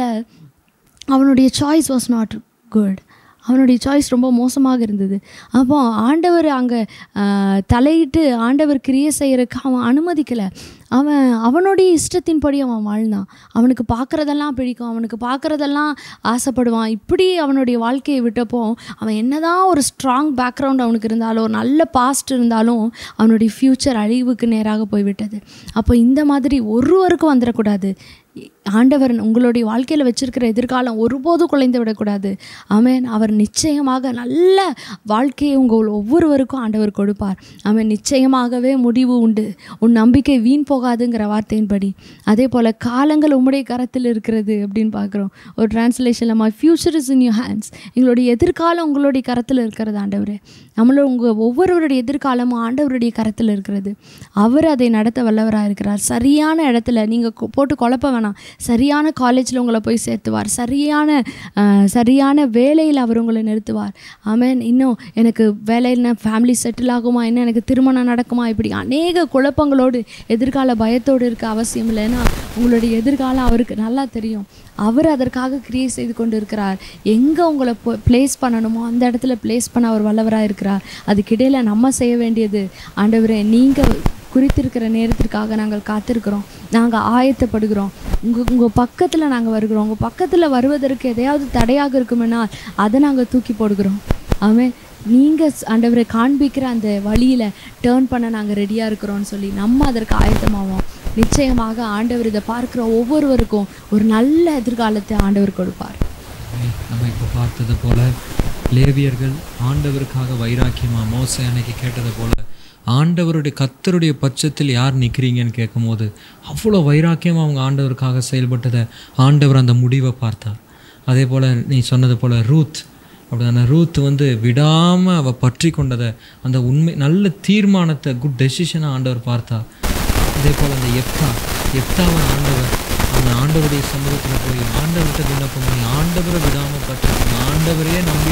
அவனுடைய சாய்ஸ் வாஸ் நாட் குட் அவனுடைய சாய்ஸ் ரொம்ப மோசமாக இருந்தது அப்போ ஆண்டவர் அங்கே தலையிட்டு ஆண்டவர் கிரியை செய்கிறதுக்கு அவன் அனுமதிக்கலை அவன் அவனுடைய இஷ்டத்தின்படி அவன் வாழ்ந்தான் அவனுக்கு பார்க்குறதெல்லாம் பிடிக்கும் அவனுக்கு பார்க்குறதெல்லாம் ஆசைப்படுவான் இப்படி அவனுடைய வாழ்க்கையை விட்டப்போ அவன் என்னதான் ஒரு ஸ்ட்ராங் பேக்ரவுண்ட் அவனுக்கு இருந்தாலும் ஒரு நல்ல பாஸ்ட் இருந்தாலும் அவனுடைய ஃப்யூச்சர் அழிவுக்கு நேராக போய்விட்டது அப்போ இந்த மாதிரி ஒருவருக்கும் வந்துடக்கூடாது ஆண்டவர் உங்களுடைய வாழ்க்கையில் வச்சிருக்கிற எதிர்காலம் ஒருபோதும் குலைந்து விடக்கூடாது ஆமென் அவர் நிச்சயமாக நல்ல வாழ்க்கையை உங்கள் ஒவ்வொருவருக்கும் ஆண்டவர் கொடுப்பார் ஆமென் நிச்சயமாகவே முடிவு உண்டு உன் நம்பிக்கை வீண் போகாதுங்கிற வார்த்தையின்படி அதே போல் காலங்கள் உம்முடைய கரத்தில் இருக்கிறது அப்படின்னு பார்க்குறோம் ஒரு டிரான்ஸ்லேஷனில் my future is in you hands எங்களுடைய எதிர்காலம் உங்களுடைய கரத்தில் இருக்கிறது ஆண்டவரே நம்மளோட உங்கள் ஒவ்வொருவருடைய எதிர்காலமும் ஆண்டவருடைய கரத்தில் இருக்கிறது அவர் அதை நடத்த வல்லவராக இருக்கிறார் சரியான இடத்துல நீங்கள் போட்டு குழப்ப வேணாம் சரியான காலேஜில் உங்களை போய் சேர்த்துவார் சரியான அஹ், சரியான வேலையில் அவர் உங்களை நிறுத்துவார் ஆமென் இன்னும் எனக்கு வேலையில் ஃபேமிலி செட்டில் ஆகுமா என்ன எனக்கு திருமணம் நடக்குமா இப்படி அநேக குழப்பங்களோடு எதிர்கால பயத்தோடு இருக்க அவசியம் இல்லை ஏன்னா உங்களுடைய எதிர்காலம் அவருக்கு நல்லா தெரியும் அவர் அதற்காக கிரியை செய்து கொண்டு இருக்கிறார் எங்கே உங்களை ப்ளேஸ் பண்ணணுமோ அந்த இடத்துல ப்ளேஸ் பண்ண அவர் வல்லவராக இருக்கிறார் அதுக்கிடையில் நம்ம செய்ய வேண்டியது ஆண்டவரே நீங்கள் குறித்திருக்கிற நேரத்திற்காக நாங்கள் காத்திருக்கிறோம் நாங்கள் ஆயத்தப்படுகிறோம் உங்கள் உங்கள் பக்கத்தில் நாங்கள் வருகிறோம் உங்கள் பக்கத்தில் வருவதற்கு எதையாவது தடையாக இருக்குமென்னால் அதை நாங்கள் தூக்கி போடுகிறோம் ஆமென் நீங்கள் ஆண்டவரை காண்பிக்கிற அந்த வழியில் டேர்ன் பண்ண நாங்கள் ரெடியாக இருக்கிறோம்னு சொல்லி நம்ம அதற்கு ஆயத்தமாவோம் நிச்சயமாக ஆண்டவர் இதை பார்க்குற ஒவ்வொருவருக்கும் ஒரு நல்ல எதிர்காலத்தை ஆண்டவர் கொடுப்பார் நம்ம இப்போ பார்த்தது போல லேவியர்கள் ஆண்டவருக்காக வைராக்கியமா மோசே அன்னைக்கு கேட்டது போல ஆண்டவருடைய கத்தருடைய பட்சத்தில் யார் நிற்கிறீங்கன்னு கேட்கும்போது அவ்வளோ வைராக்கியமாக அவங்க ஆண்டவருக்காக செயல்பட்டதை ஆண்டவர் அந்த முடிவை பார்த்தார் அதே போல் நீ சொன்னது போல் ரூத் அப்படிதானே ரூத் வந்து விடாமல் அவள் பற்றி கொண்டதை அந்த உண்மை நல்ல தீர்மானத்தை குட் டெசிஷனாக ஆண்டவர் பார்த்தார் அதே போல் அந்த எப்தா எப்தாவை ஆண்டவர் அந்த ஆண்டவருடைய சமூகத்தில் போய் ஆண்டவர்கிட்ட விண்ணப்பம் பண்ணி ஆண்டவரை விடாமல் பற்றி ஆண்டவரையே நம்பி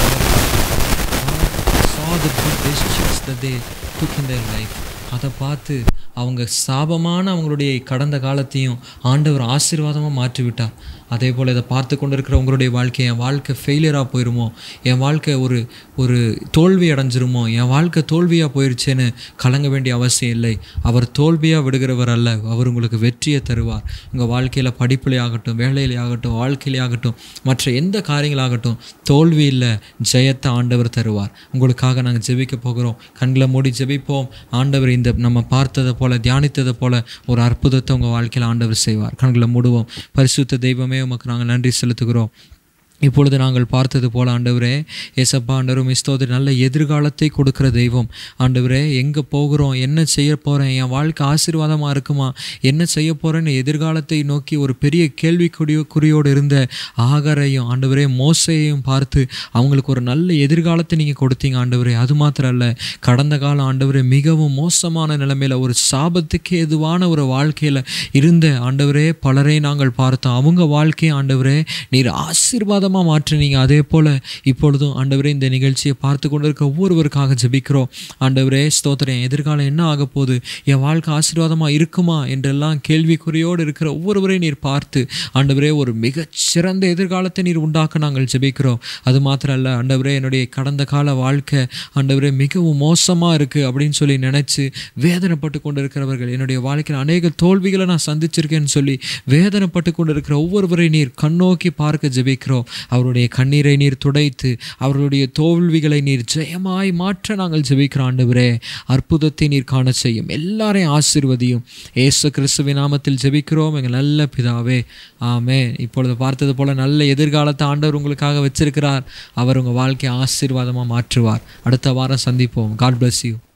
saw the good decisions that they took in their life அதை பார்த்து அவங்க சாபமான அவங்களுடைய கடந்த காலத்தையும் ஆண்டவர் ஆசீர்வாதமாக மாற்றி விட்டார் அதே போல் இதை பார்த்து கொண்டு இருக்கிற உங்களுடைய வாழ்க்கை என் வாழ்க்கை ஃபெயிலியராக போயிருமோ என் வாழ்க்கை ஒரு ஒரு தோல்வி அடைஞ்சிருமோ என் வாழ்க்கை தோல்வியாக போயிருச்சேன்னு கலங்க வேண்டிய அவசியம் இல்லை அவர் தோல்வியாக விடுகிறவர் அல்ல அவர் உங்களுக்கு வெற்றியை தருவார் உங்கள் வாழ்க்கையில் படிப்பிலே ஆகட்டும் வேலையிலே ஆகட்டும் வாழ்க்கையிலே ஆகட்டும் மற்ற எந்த காரியங்களாகட்டும் தோல்வி இல்லை ஜெயத்தை ஆண்டவர் தருவார் உங்களுக்காக நாங்கள் ஜெபிக்க போகிறோம் கண்களை மூடி ஜெபிப்போம் ஆண்டவர் இந்த நம்ம பார்த்ததை போல தியானித்ததை போல ஒரு அற்புதத்தை உங்கள் வாழ்க்கையில் ஆண்டவர் செய்வார் கண்களை மூடுவோம் பரிசுத்த தெய்வமே உமக்கு நாங்கள் நன்றி செலுத்துகிறோம் இப்பொழுது நாங்கள் பார்த்தது போல ஆண்டவரே ஏசப்பா ஆண்டவரும் மிஸ்தோதரி நல்ல எதிர்காலத்தை கொடுக்கிற தெய்வம் ஆண்டவரே எங்கே போகிறோம் என்ன செய்ய போகிறேன் என் வாழ்க்கை ஆசீர்வாதமாக இருக்குமா என்ன செய்ய போகிறேன்னு எதிர்காலத்தை நோக்கி ஒரு பெரிய கேள்விக்குறி குறியோடு இருந்த ஆகாரையும் ஆண்டவரே மோசையையும் பார்த்து அவங்களுக்கு ஒரு நல்ல எதிர்காலத்தை நீங்கள் கொடுத்தீங்க ஆண்டவரே அது மாத்திரம் அல்ல கடந்த காலம் ஆண்டவரே மிகவும் மோசமான நிலைமையில் ஒரு சாபத்துக்கு எதுவான ஒரு வாழ்க்கையில் இருந்த ஆண்டவரே பலரை நாங்கள் பார்த்தோம் அவங்க வாழ்க்கையை ஆண்டவரே நீர் ஆசீர்வாதமாக மாற்றினீங்க அதே போல் இப்பொழுதும் ஆண்டவரே இந்த நிகழ்ச்சியை பார்த்து கொண்டு இருக்க ஒவ்வொருவருக்காக ஜெபிக்கிறோம் ஆண்டவரே ஸ்தோத்திரம் என் எதிர்காலம் என்ன ஆக போகுது என் வாழ்க்கை ஆசீர்வாதமாக இருக்குமா என்றெல்லாம் கேள்விக்குறியோடு இருக்கிற ஒவ்வொருவரையும் நீர் பார்த்து ஆண்டவரே ஒரு மிகச் சிறந்த எதிர்காலத்தை நீர் உண்டாக்க நாங்கள் ஜெபிக்கிறோம் அது மாத்திரம் அல்ல ஆண்டவரே என்னுடைய கடந்த கால வாழ்க்கை ஆண்டவரே மிகவும் மோசமாக இருக்குது அப்படின்னு சொல்லி நினச்சி வேதனைப்பட்டு கொண்டு இருக்கிறவர்கள் என்னுடைய வாழ்க்கையில் அநேக தோல்விகளை நான் சந்திச்சிருக்கேன்னு சொல்லி வேதனைப்பட்டு கொண்டு இருக்கிற ஒவ்வொருவரை நீர் கண்ணோக்கி பார்க்க ஜெபிக்கிறோம் அவருடைய கண்ணீரை நீர் துடைத்து அவர்களுடைய தோல்விகளை நீர் ஜெயமாய் மாற்ற நாங்கள் ஜெபிக்கிற ஆண்டவரே அற்புதத்தை நீர் காண செய்யும் எல்லாரையும் ஆசீர்வதியும் ஏசு கிறிஸ்துவின் நாமத்தில் ஜெபிக்கிறோம் எங்கள் நல்ல பிதாவே ஆமே இப்பொழுது பார்த்தது போல நல்ல எதிர்காலத்தை ஆண்டவர் உங்களுக்காக வச்சிருக்கிறார் அவர் உங்கள் வாழ்க்கையை ஆசீர்வாதமாக மாற்றுவார் அடுத்த வாரம் சந்திப்போம் காட் bless யூ